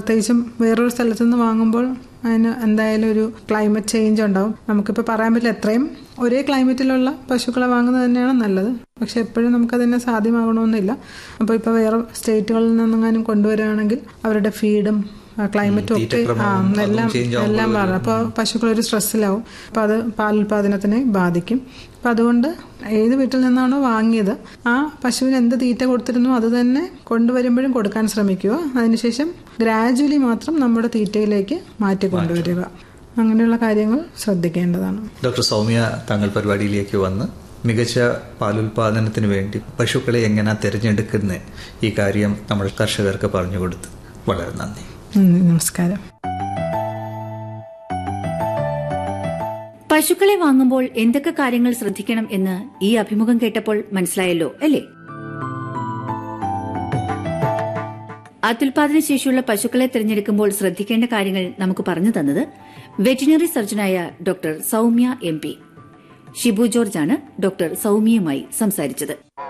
പ്രത്യേകിച്ചും വേറൊരു സ്ഥലത്തു നിന്ന് വാങ്ങുമ്പോൾ അതിന് എന്തായാലും ഒരു ക്ലൈമറ്റ് ചേഞ്ച് ഉണ്ടാവും നമുക്കിപ്പോൾ പറയാൻ പറ്റില്ല എത്രയും ഒരേ ക്ലൈമറ്റിലുള്ള പശുക്കളെ വാങ്ങുന്നത് തന്നെയാണ് നല്ലത് പക്ഷെ എപ്പോഴും നമുക്കതിനെ സാധ്യമാകണമെന്നില്ല അപ്പോൾ ഇപ്പോൾ വേറെ സ്റ്റേറ്റുകളിൽ നിന്നെങ്ങാനും കൊണ്ടുവരികയാണെങ്കിൽ അവരുടെ ഫീഡും ക്ലൈമറ്റും ഒക്കെ ആ തീറ്റക്രമവും അതും എല്ലാം change ആവുമ്പോൾ എല്ലാം മാറും അപ്പോൾ പശുക്കൾ ഒരു സ്ട്രെസ്സിലാവും അപ്പോൾ അത് പാലുൽപാദനത്തിനെ ബാധിക്കും അപ്പം അതുകൊണ്ട് ഏത് വീട്ടിൽ നിന്നാണോ വാങ്ങിയത് ആ പശുവിന് എന്ത് തീറ്റ കൊടുത്തിരുന്നോ അത് തന്നെ കൊണ്ടുവരുമ്പോഴും കൊടുക്കാൻ ശ്രമിക്കുക അതിനുശേഷം ഗ്രാജുവലി മാത്രം നമ്മുടെ തീറ്റയിലേക്ക് മാറ്റി കൊണ്ടുവരിക അങ്ങനെയുള്ള കാര്യങ്ങൾ ശ്രദ്ധിക്കേണ്ടതാണ് ഡോക്ടർ സൗമ്യ താങ്കൾ പരിപാടിയിലേക്ക് വന്ന് മികച്ച പാലുൽപാദനത്തിന് വേണ്ടി പശുക്കളെ എങ്ങനെ തിരഞ്ഞെടുക്കുന്ന ഈ കാര്യം നമ്മൾ കർഷകർക്ക് പറഞ്ഞു കൊടുത്തു വളരെ നന്ദി നന്ദി നമസ്കാരം പശുക്കളെ വാങ്ങുമ്പോൾ എന്തൊക്കെ കാര്യങ്ങൾ ശ്രദ്ധിക്കണം എന്ന് ഈ അഭിമുഖം കേട്ടപ്പോൾ മനസ്സിലായല്ലോ അല്ലേ അത്യുൽപാദന ശേഷിയുള്ള പശുക്കളെ തിരഞ്ഞെടുക്കുമ്പോൾ ശ്രദ്ധിക്കേണ്ട കാര്യങ്ങൾ നമുക്ക് പറഞ്ഞു തന്നത് വെറ്റിനറി സർജനായ doctor Soumya M P Shibu ജോർജാണ് ഡോക്ടർ സൌമ്യയുമായി സംസാരിച്ചത്